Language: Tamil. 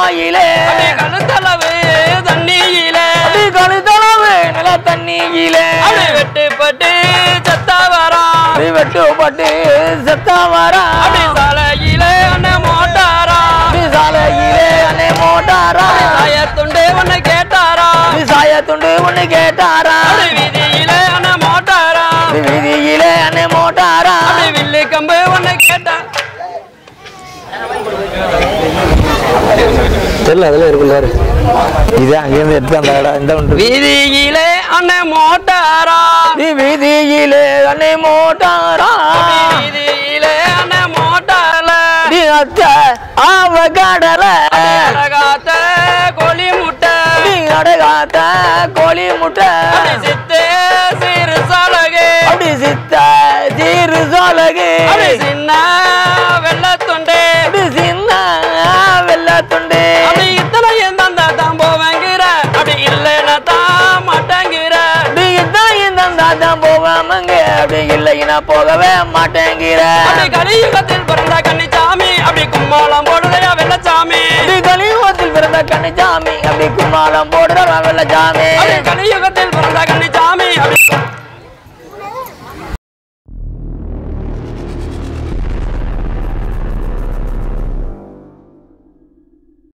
வாயிலே அடி கழுத்தளவு தண்ணியிலே அடி கழுத்தளவு நில தண்ணியிலே அடி வெட்டுப்பட்டு சத்தா வரான் அடி வெட்டுப்பட்டு செத்தா வரா அடி சாலையிலே அண்ணன் மோட்டாரா அடி சாலையிலே அன்னை மோட்டாரா சாயத்துண்டு உன்னை கேட்டாரா அடி சாயத்துண்டு ஒண்ணு கேட்டாரா அடி வீதியிலே அண்ணன் மோட்டாரா அடி வீதியிலே அன்னை மோட்டாரா அடி வில்லு கம்பு உன்னை கேட்டா தெரியல அதுல இருக்குல்ல இது அங்கேருந்து எடுத்து அந்த இடம் இந்த ஒன்று வீதியிலே அண்ணன் மோட்டாரா நீ வீதியிலே அன்னை மோட்டாரா வீதியிலே அண்ணன் மோட்டார்ல நீ அத்தை ஆவ கடல அழகாத்த கோழி முட்டை நீ அடகாத்த கோழி முட்டை அடி சித்தே சிறு சலகே அப்படி சித்த தீரு சோலகு அடி சின்ன வெள்ளத்துண்டே அப்படி சின்ன வெள்ள துண்டு அப்படி இத்தனையும் தந்தா தான் போவேங்கிற அப்படி இல்லைன்னா தான் மாட்டேங்கிற அப்படி இதான் இந்த தான் போவாமங்க அப்படி இல்லைன்னா போகவே மாட்டேங்கிற அப்படி கலியுகத்தில் பிறந்த கன்னிச்சாமி அப்படி கும்மாளம் போடுதையா வெள்ளச்சாமி அப்படி கலியுகத்தில் பிறந்த கண்ணிச்சாமி அப்படி கும்மாளம் போடுற வெள்ளச்சாமி அப்படி கலியுகத்தில் பிறந்த கன்னிச்சாமி அப்படி